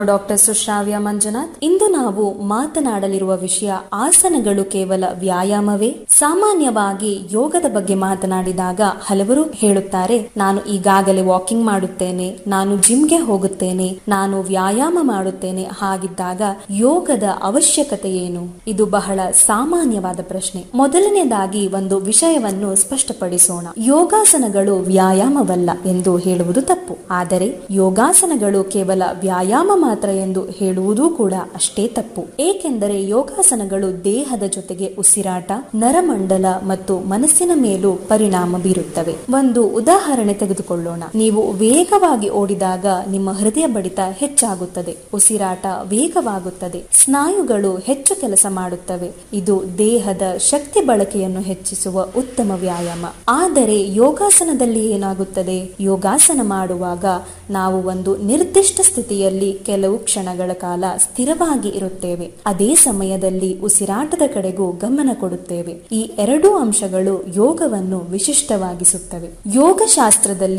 doctor ಸುಶ್ರಾವ್ಯ Manjunath ಇಂದು ನಾವು ಮಾತನಾಡಲಿರುವ ವಿಷಯ ಆಸನಗಳು ಕೇವಲ ವ್ಯಾಯಾಮವೇ ಸಾಮಾನ್ಯವಾಗಿ ಯೋಗದ ಬಗ್ಗೆ ಮಾತನಾಡಿದಾಗ ಹಲವರು ಹೇಳುತ್ತಾರೆ ನಾನು ಈಗಾಗಲೇ ವಾಕಿಂಗ್ ಮಾಡುತ್ತೇನೆ ನಾನು ಜಿಮ್ಗೆ ಹೋಗುತ್ತೇನೆ ನಾನು ವ್ಯಾಯಾಮ ಮಾಡುತ್ತೇನೆ ಹಾಗಿದ್ದಾಗ ಯೋಗದ ಅವಶ್ಯಕತೆ ಏನು ಇದು ಬಹಳ ಸಾಮಾನ್ಯವಾದ ಪ್ರಶ್ನೆ ಮೊದಲನೇದಾಗಿ ಒಂದು ವಿಷಯವನ್ನು ಸ್ಪಷ್ಟಪಡಿಸೋಣ ಯೋಗಾಸನಗಳು ವ್ಯಾಯಾಮವಲ್ಲ ಎಂದು ಹೇಳುವುದು ತಪ್ಪು ಆದರೆ ಯೋಗಾಸನಗಳು ಕೇವಲ ವ್ಯಾಯಾಮ ಮಾತ್ರ ಎಂದು ಹೇಳುವುದೂ ಕೂಡ ಅಷ್ಟೇ ತಪ್ಪು ಏಕೆಂದರೆ ಯೋಗಾಸನಗಳು ದೇಹದ ಜೊತೆಗೆ ಉಸಿರಾಟ ನರಮಂಡಲ ಮತ್ತು ಮನಸ್ಸಿನ ಮೇಲೂ ಪರಿಣಾಮ ಬೀರುತ್ತವೆ ಒಂದು ಉದಾಹರಣೆ ತೆಗೆದುಕೊಳ್ಳೋಣ ನೀವು ವೇಗವಾಗಿ ಓಡಿದಾಗ ನಿಮ್ಮ ಹೃದಯ ಬಡಿತ ಹೆಚ್ಚಾಗುತ್ತದೆ ಉಸಿರಾಟ ವೇಗವಾಗುತ್ತದೆ ಸ್ನಾಯುಗಳು ಹೆಚ್ಚು ಕೆಲಸ ಮಾಡುತ್ತವೆ ಇದು ದೇಹದ ಶಕ್ತಿ ಬಳಕೆಯನ್ನು ಹೆಚ್ಚಿಸುವ ಉತ್ತಮ ವ್ಯಾಯಾಮ ಆದರೆ ಯೋಗಾಸನದಲ್ಲಿ ಏನಾಗುತ್ತದೆ ಯೋಗಾಸನ ಮಾಡುವಾಗ ನಾವು ಒಂದು ನಿರ್ದಿಷ್ಟ ಸ್ಥಿತಿಯಲ್ಲಿ ಕೆಲವು ಕ್ಷಣಗಳ ಕಾಲ ಸ್ಥಿರವಾಗಿ ಇರುತ್ತೇವೆ ಅದೇ ಸಮಯದಲ್ಲಿ ಉಸಿರಾಟದ ಕಡೆಗೂ ಗಮನ ಕೊಡುತ್ತೇವೆ ಈ ಎರಡೂ ಅಂಶಗಳು ಯೋಗವನ್ನು ವಿಶಿಷ್ಟವಾಗಿಸುತ್ತವೆ ಯೋಗಶಾಸ್ತ್ರದಲ್ಲಿ